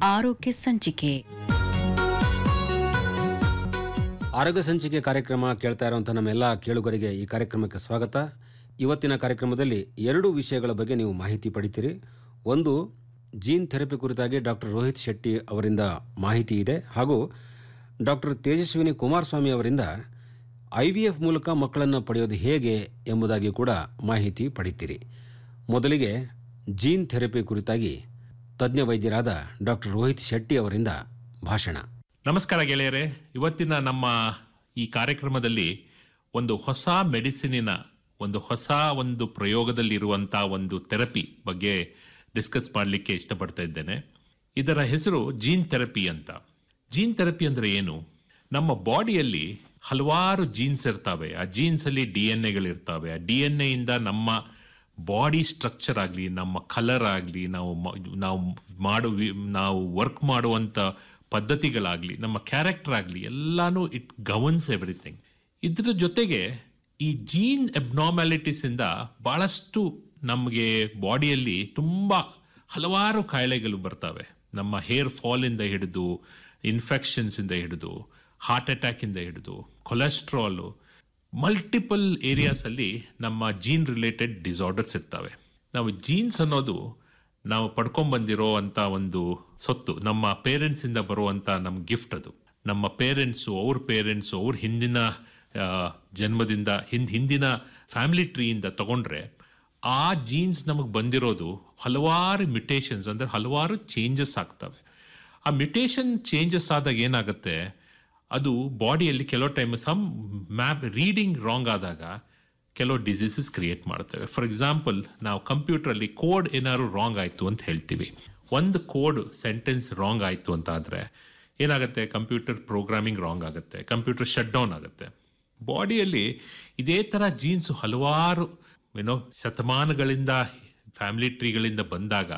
ಆರೋಗ್ಯ ಸಂಚಿಕೆ ಆರೋಗ್ಯ ಸಂಚಿಕೆ ಕಾರ್ಯಕ್ರಮ ಕೇಳ್ತಾ ಇರುವಂಥ ನಮ್ಮೆಲ್ಲ ಕೇಳುಗರಿಗೆ ಈ ಕಾರ್ಯಕ್ರಮಕ್ಕೆ ಸ್ವಾಗತ ಇವತ್ತಿನ ಕಾರ್ಯಕ್ರಮದಲ್ಲಿ ಎರಡು ವಿಷಯಗಳ ಬಗ್ಗೆ ನೀವು ಮಾಹಿತಿ ಪಡಿತೀರಿ ಒಂದು ಜೀನ್ ಥೆರಪಿ ಕುರಿತಾಗಿ ಡಾಕ್ಟರ್ ರೋಹಿತ್ ಶೆಟ್ಟಿ ಅವರಿಂದ ಮಾಹಿತಿ ಇದೆ ಹಾಗೂ ಡಾಕ್ಟರ್ ತೇಜಸ್ವಿನಿ ಕುಮಾರಸ್ವಾಮಿ ಅವರಿಂದ ಐ ವಿ ಎಫ್ ಮೂಲಕ ಮಕ್ಕಳನ್ನು ಪಡೆಯೋದು ಹೇಗೆ ಎಂಬುದಾಗಿ ಕೂಡ ಮಾಹಿತಿ ಪಡಿತೀರಿ ಮೊದಲಿಗೆ ಜೀನ್ ಥೆರಪಿ ಕುರಿತಾಗಿ ತಜ್ಞ ವೈದ್ಯರಾದ ಡಾಕ್ಟರ್ ರೋಹಿತ್ ಶೆಟ್ಟಿ ಅವರಿಂದ ಭಾಷಣ ನಮಸ್ಕಾರ ಗೆಳೆಯರೇ ಇವತ್ತಿನ ನಮ್ಮ ಈ ಕಾರ್ಯಕ್ರಮದಲ್ಲಿ ಒಂದು ಹೊಸ ಮೆಡಿಸಿನಿನ ಒಂದು ಹೊಸ ಒಂದು ಪ್ರಯೋಗದಲ್ಲಿರುವಂಥ ಒಂದು ಥೆರಪಿ ಬಗ್ಗೆ ಡಿಸ್ಕಸ್ ಮಾಡಲಿಕ್ಕೆ ಇಷ್ಟಪಡ್ತಾ ಇದ್ದೇನೆ ಇದರ ಹೆಸರು ಜೀನ್ ಥೆರಪಿ ಅಂತ ಜೀನ್ ಥೆರಪಿ ಅಂದರೆ ಏನು ನಮ್ಮ ಬಾಡಿಯಲ್ಲಿ ಹಲವಾರು ಜೀನ್ಸ್ ಇರ್ತವೆ ಆ ಜೀನ್ಸ್ ಅಲ್ಲಿ ಡಿ ಎನ್ ಎಗಳಿರ್ತವೆ ಆ ಡಿ ಎನ್ ಎಯಿಂದ ನಮ್ಮ ಬಾಡಿ ಸ್ಟ್ರಕ್ಚರ್ ಆಗಲಿ ನಮ್ಮ ಕಲರ್ ಆಗಲಿ ನಾವು ಮ- ನಾವು ಮಾಡು ವಿ- ನಾವು ವರ್ಕ್ ಮಾಡುವಂಥ ಪದ್ಧತಿಗಳಾಗಲಿ ನಮ್ಮ ಕ್ಯಾರೆಕ್ಟರ್ ಆಗಲಿ ಎಲ್ಲಾನು ಇಟ್ ಗವರ್ನ್ಸ್ ಎವ್ರಿಥಿಂಗ್ ಇದ್ರ ಜೊತೆಗೆ ಈ ಜೀನ್ ಅಬ್ನಾರ್ಮ್ಯಾಲಿಟೀಸ್ ಇಂದ ಬಹಳಷ್ಟು ನಮಗೆ ಬಾಡಿಯಲ್ಲಿ ತುಂಬಾ ಹಲವಾರು ಕಾಯಿಲೆಗಳು ಬರ್ತವೆ ನಮ್ಮ ಹೇರ್ ಫಾಲ್ ಇಂದ ಹಿಡಿದು ಇನ್ಫೆಕ್ಷನ್ಸ್ ಇಂದ ಹಿಡಿದು ಹಾರ್ಟ್ ಅಟ್ಯಾಕ್ ಇಂದ ಹಿಡಿದು ಕೊಲೆಸ್ಟ್ರಾಲು ಮಲ್ಟಿಪಲ್ ಏರಿಯಾಸ್ ಅಲ್ಲಿ ನಮ್ಮ ಜೀನ್ ರಿಲೇಟೆಡ್ ಡಿಸಾರ್ಡರ್ಸ್ ಇರ್ತವೆ ನಾವು ಜೀನ್ಸ್ ಅನ್ನೋದು ನಾವು ಪಡ್ಕೊಂಡ್ಬಂದಿರೋ ಅಂತ ಒಂದು ಸೊತ್ತು ನಮ್ಮ ಪೇರೆಂಟ್ಸ್ ಇಂದ ಬರುವಂತ ನಮ್ ಗಿಫ್ಟ್ ಅದು ನಮ್ಮ ಪೇರೆಂಟ್ಸು ಅವ್ರ ಪೇರೆಂಟ್ಸು ಅವ್ರ ಹಿಂದಿನ ಆ, ಜನ್ಮದಿಂದ ಹಿಂದ್ ಹಿಂದಿನ ಫ್ಯಾಮಿಲಿ ಟ್ರೀಯಿಂದ ತಗೊಂಡ್ರೆ ಆ ಜೀನ್ಸ್ ನಮಗೆ ಬಂದಿರೋದು ಹಲವಾರು ಮಿಟೇಷನ್ಸ್ ಅಂದ್ರೆ ಹಲವಾರು ಚೇಂಜಸ್ ಆಗ್ತವೆ ಆ ಮಿಟೇಷನ್ ಚೇಂಜಸ್ ಆದಾಗ ಏನಾಗುತ್ತೆ ಅದು ಬಾಡಿಯಲ್ಲಿ ಕೆಲವು time some map reading wrong ಆದಾಗ ಕೆಲವು ಡಿಸೀಸಸ್ ಕ್ರಿಯೇಟ್ ಮಾಡ್ತೇವೆ ಫಾರ್ ಎಕ್ಸಾಂಪಲ್ ನಾವು ಕಂಪ್ಯೂಟರಲ್ಲಿ ಕೋಡ್ ಏನಾದ್ರು ರಾಂಗ್ ಆಯಿತು ಅಂತ ಹೇಳ್ತೀವಿ ಒಂದು ಕೋಡ್ ಸೆಂಟೆನ್ಸ್ ರಾಂಗ್ ಆಯಿತು ಅಂತ ಆದರೆ ಏನಾಗುತ್ತೆ ಕಂಪ್ಯೂಟರ್ ಪ್ರೋಗ್ರಾಮಿಂಗ್ ರಾಂಗ್ ಆಗುತ್ತೆ ಕಂಪ್ಯೂಟರ್ ಶಟ್ ಡೌನ್ ಆಗುತ್ತೆ ಬಾಡಿಯಲ್ಲಿ ಇದೇ ಥರ ಜೀನ್ಸ್ ಹಲವಾರು ಏನೋ ಶತಮಾನಗಳಿಂದ ಫ್ಯಾಮಿಲಿ ಟ್ರೀಗಳಿಂದ ಬಂದಾಗ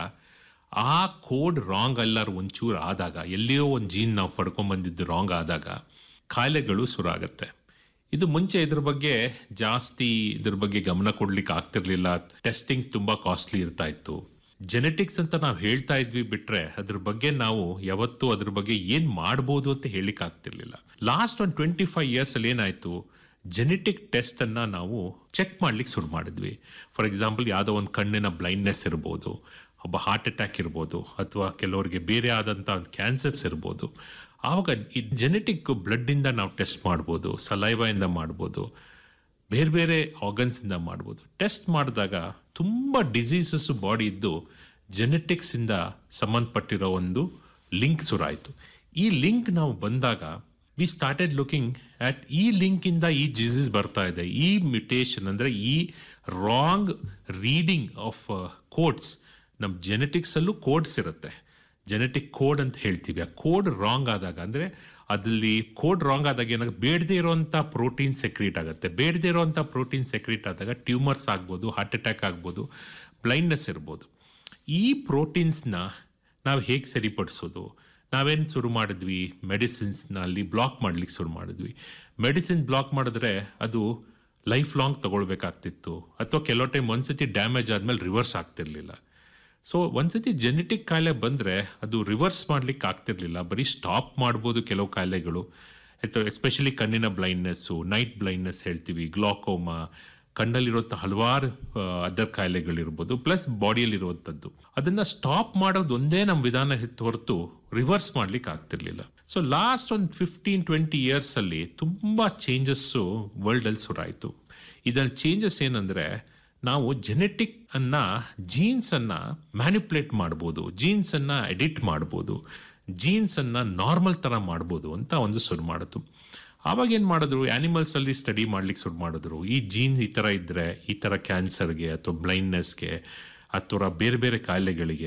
ಆ ಕೋಡ್ ರಾಂಗ್ ಎಲ್ಲರೂ ಒಂಚೂರು ಆದಾಗ ಎಲ್ಲಿಯೋ ಒಂದು ಜೀನ್ ನಾವು ಪಡ್ಕೊಂಡ್ಬಂದಿದ್ದು ರಾಂಗ್ ಆದಾಗ ಕಾಯಿಲೆಗಳು ಶುರು ಆಗುತ್ತೆ ಇದು ಮುಂಚೆ ಇದ್ರ ಬಗ್ಗೆ ಜಾಸ್ತಿ ಇದ್ರ ಬಗ್ಗೆ ಗಮನ ಕೊಡ್ಲಿಕ್ಕೆ ಆಗ್ತಿರ್ಲಿಲ್ಲ ಟೆಸ್ಟಿಂಗ್ ತುಂಬಾ ಕಾಸ್ಟ್ಲಿ ಇರ್ತಾ ಇತ್ತು ಜೆನೆಟಿಕ್ಸ್ ಅಂತ ನಾವು ಹೇಳ್ತಾ ಇದ್ವಿ ಬಿಟ್ರೆ ಅದ್ರ ಬಗ್ಗೆ ನಾವು ಯಾವತ್ತೂ ಅದ್ರ ಬಗ್ಗೆ ಏನ್ ಮಾಡ್ಬೋದು ಅಂತ ಹೇಳಿಕ್ ಆಗ್ತಿರ್ಲಿಲ್ಲ ಲಾಸ್ಟ್ ಒಂದು ಟ್ವೆಂಟಿ ಫೈವ್ ಇಯರ್ಸ್ ಅಲ್ಲಿ ಏನಾಯ್ತು ಜೆನೆಟಿಕ್ ಟೆಸ್ಟ್ ಅನ್ನ ನಾವು ಚೆಕ್ ಮಾಡ್ಲಿಕ್ಕೆ ಶುರು ಮಾಡಿದ್ವಿ ಫಾರ್ ಎಕ್ಸಾಂಪಲ್ ಯಾವುದೋ ಒಂದು ಕಣ್ಣಿನ ಬ್ಲೈಂಡ್ನೆಸ್ ಇರ್ಬೋದು ಒಬ್ಬ ಹಾರ್ಟ್ ಅಟ್ಯಾಕ್ ಇರ್ಬೋದು ಅಥವಾ ಕೆಲವರಿಗೆ ಬೇರೆ ಆದಂಥ ಒಂದು ಕ್ಯಾನ್ಸರ್ಸ್ ಇರ್ಬೋದು ಆವಾಗ ಈ ಜೆನೆಟಿಕ್ ಬ್ಲಡ್ಡಿಂದ ನಾವು ಟೆಸ್ಟ್ ಮಾಡ್ಬೋದು ಸಲೈವಾಯಿಂದ ಮಾಡ್ಬೋದು ಬೇರೆ ಬೇರೆ ಆರ್ಗನ್ಸಿಂದ ಮಾಡ್ಬೋದು ಟೆಸ್ಟ್ ಮಾಡಿದಾಗ ತುಂಬ ಡಿಸೀಸಸ್ ಬಾಡಿ ಇದ್ದು ಜೆನೆಟಿಕ್ಸಿಂದ ಸಂಬಂಧಪಟ್ಟಿರೋ ಒಂದು ಲಿಂಕ್ ಶುರುವಾಯಿತು ಈ ಲಿಂಕ್ ನಾವು ಬಂದಾಗ ವಿ ಸ್ಟಾರ್ಟೆಡ್ ಲುಕಿಂಗ್ ಅಟ್ ಈ ಲಿಂಕ್ ಇಂದ ಈ ಡಿಸೀಸ್ ಬರ್ತಾ ಇದೆ ಈ ಮ್ಯುಟೇಷನ್ ಅಂದ್ರೆ ಈ ರಾಂಗ್ ರೀಡಿಂಗ್ ಆಫ್ ಕೋಡ್ಸ್ ನಮ್ಮ ಜೆನೆಟಿಕ್ಸ್ ಅಲ್ಲೂ ಕೋಡ್ಸ್ ಇರುತ್ತೆ ಜೆನೆಟಿಕ್ ಕೋಡ್ ಅಂತ ಹೇಳ್ತೀವಿ ಆ ಕೋಡ್ ರಾಂಗ್ ಆದಾಗ ಅಂದ್ರೆ ಅದಲ್ಲಿ ಕೋಡ್ ರಾಂಗ್ ಆದಾಗ ಏನಾಗುತ್ತೆ ಬೇಡದೇ ಇರುವಂತ ಪ್ರೋಟೀನ್ ಸೆಕ್ರೀಟ್ ಆಗುತ್ತೆ ಬೇಡದೇ ಇರುವಂತ ಪ್ರೋಟೀನ್ ಸೆಕ್ರೀಟ್ ಆದಾಗ ಟ್ಯೂಮರ್ಸ್ ಆಗ್ಬೋದು ಹಾರ್ಟ್ ಅಟ್ಯಾಕ್ ಆಗ್ಬೋದು ಬ್ಲೈಂಡ್ನೆಸ್ ಇರ್ಬೋದು ಈ ಪ್ರೋಟೀನ್ಸ್ನ ನಾವು ಹೇಗೆ ಸರಿಪಡಿಸೋದು ನಾವೇನು ಶುರು ಮಾಡಿದ್ವಿ ಮೆಡಿಸಿನ್ಸ್ನ ಅಲ್ಲಿ ಬ್ಲಾಕ್ ಮಾಡ್ಲಿಕ್ಕೆ ಶುರು ಮಾಡಿದ್ವಿ ಮೆಡಿಸಿನ್ ಬ್ಲಾಕ್ ಮಾಡಿದ್ರೆ ಅದು ಲೈಫ್ ಲಾಂಗ್ ತಗೊಳ್ಬೇಕಾಗ್ತಿತ್ತು ಅಥವಾ ಕೆಲವು ಟೈಮ್ ಒಂದ್ಸತಿ ಡ್ಯಾಮೇಜ್ ಆದ್ಮೇಲೆ ರಿವರ್ಸ್ ಆಗ್ತಿರ್ಲಿಲ್ಲ ಸೊ ಒಂದ್ಸತಿ ಜೆನೆಟಿಕ್ ಕಾಯಿಲೆ ಬಂದ್ರೆ ಅದು ರಿವರ್ಸ್ ಮಾಡ್ಲಿಕ್ಕೆ ಆಗ್ತಿರ್ಲಿಲ್ಲ ಬರೀ ಸ್ಟಾಪ್ ಮಾಡ್ಬೋದು ಕೆಲವು ಕಾಯಿಲೆಗಳು ಎಸ್ಪೆಷಲಿ ಕಣ್ಣಿನ ಬ್ಲೈಂಡ್ನೆಸ್ಸು ನೈಟ್ ಬ್ಲೈಂಡ್ನೆಸ್ ಹೇಳ್ತೀವಿ ಗ್ಲಾಕೋಮಾ ಕಣ್ಣಲ್ಲಿರುವಂಥ ಹಲವಾರು ಅದರ್ ಕಾಯಿಲೆಗಳಿರ್ಬೋದು ಪ್ಲಸ್ ಬಾಡಿಯಲ್ಲಿರುವಂಥದ್ದು ಅದನ್ನ ಸ್ಟಾಪ್ ಮಾಡೋದು ಒಂದೇ ನಮ್ಮ ವಿಧಾನ ಇತ್ತು ಹೊರತು ರಿವರ್ಸ್ ಮಾಡ್ಲಿಕ್ಕೆ ಆಗ್ತಿರ್ಲಿಲ್ಲ ಸೊ ಲಾಸ್ಟ್ ಒಂದು ಫಿಫ್ಟೀನ್ ಟ್ವೆಂಟಿ ಇಯರ್ಸ್ ಅಲ್ಲಿ ತುಂಬಾ ಚೇಂಜಸ್ಸು ವರ್ಲ್ಡ್ ಅಲ್ಲಿ ಶುರುವಾಯಿತು ಇದ್ರಲ್ಲಿ ಚೇಂಜಸ್ ಏನಂದ್ರೆ ನಾವು ಜೆನೆಟಿಕ್ ಅನ್ನ ಜೀನ್ಸ್ ಅನ್ನ ಮ್ಯಾನಿಪುಲೇಟ್ ಮಾಡ್ಬೋದು ಜೀನ್ಸ್ ಅನ್ನ ಎಡಿಟ್ ಮಾಡ್ಬೋದು ಜೀನ್ಸ್ ಅನ್ನ ನಾರ್ಮಲ್ ತರ ಮಾಡ್ಬೋದು ಅಂತ ಒಂದು ಶುರು ಮಾಡಿತು ಆವಾಗ ಏನ್ ಮಾಡಿದ್ರು ಆನಿಮಲ್ಸ್ ಅಲ್ಲಿ ಸ್ಟಡಿ ಮಾಡ್ಲಿಕ್ಕೆ ಶುರು ಮಾಡಿದ್ರು ಈ ಜೀನ್ಸ್ ಈ ತರ ಇದ್ರೆ ಈ ತರ ಕ್ಯಾನ್ಸರ್ಗೆ ಅಥವಾ ಬ್ಲೈಂಡ್ನೆಸ್ಗೆ ಅಥವಾ ಬೇರೆ ಬೇರೆ ಕಾಯಿಲೆಗಳಿಗೆ